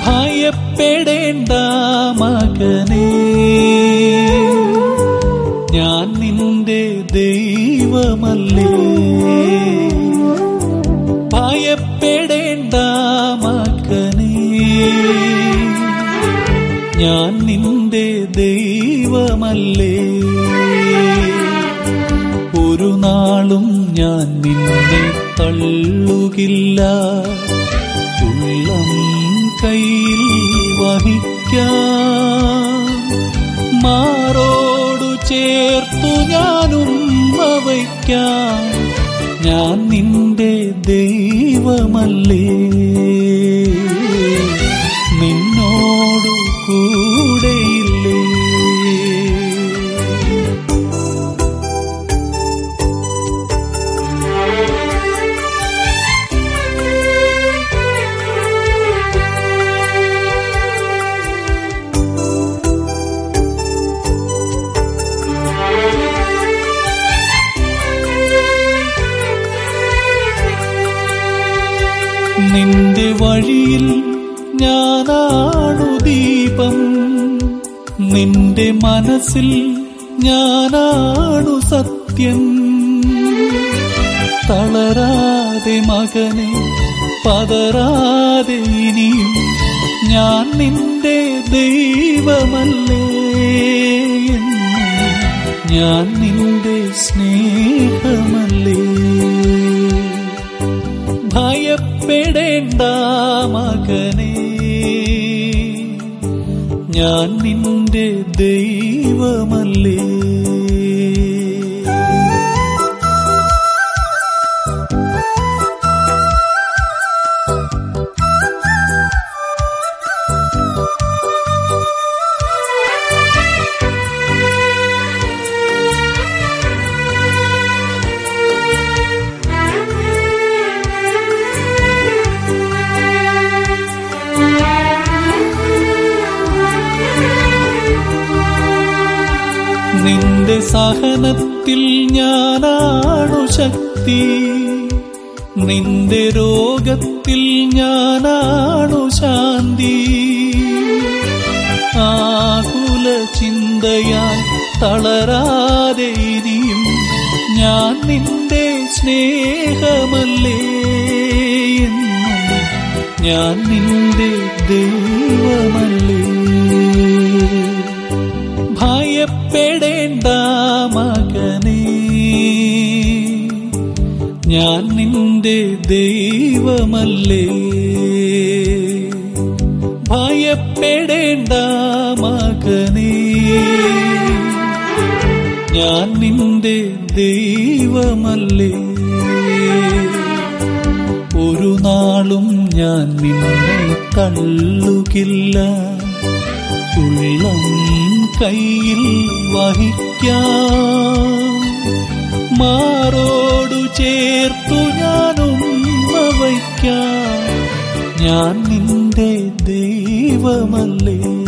ഭയപ്പെടേണ്ട മകനേ ഞാൻ നിന്റെ ദൈവമല്ലേ ഭയപ്പെടേണ്ട മകനേ ഞാൻ നിന്റെ ദൈവമല്ലേ ഒരു നാളും ഞാൻ നിന്നെ തള്ളുകില്ല ഉള്ളം കയ്യിൽ വഹിക്കാം മാറോടു ചേർത്തു ഞാനും വയ്ക്കാം ഞാൻ നിന്റെ ദൈവമല്ലേ നിന്നോടു കൂടെയില്ലേ നിന്റെ വഴിയിൽ ഞാനാണു ദീപം നിന്റെ മനസ്സിൽ ഞാനാണു സത്യം തളരാതെ മകനെ പതറാതെ ഇനിയും ഞാൻ നിന്റെ ദൈവമല്ലേ എന്നും ഞാൻ നിന്റെ സ്നേഹമല്ലേ ഭയപ്പെടേണ്ട മകനേ ഞാൻ നിന്റെ ദൈവമല്ലേ നിന്റെ സഹനത്തിൽ ഞാനാണു ശക്തി നിന്റെ രോഗത്തിൽ ഞാനാണു ശാന്തി ആകുല ചിന്തയാൽ തളരാതെ ഇനിയും ഞാൻ നിന്റെ സ്നേഹമല്ലേ എന്നും ഞാൻ നിന്റെ ദൈവമല്ലേ ഭയപ്പെടേണ്ട മകനേ ഞാൻ നിന്റെ ദൈവമല്ലേ ഭയപ്പെടേണ്ട മകനേ ഞാൻ നിന്റെ ദൈവമല്ലേ ഒരു നാളും ഞാൻ നിന്നെ തള്ളുകില്ല ഉള്ളം കയ്യിൽ വഹിക്കാം മാറോടു ചേർത്തു ഞാനും വയ്ക്കാം ഞാൻ നിന്റെ ദൈവമല്ലേ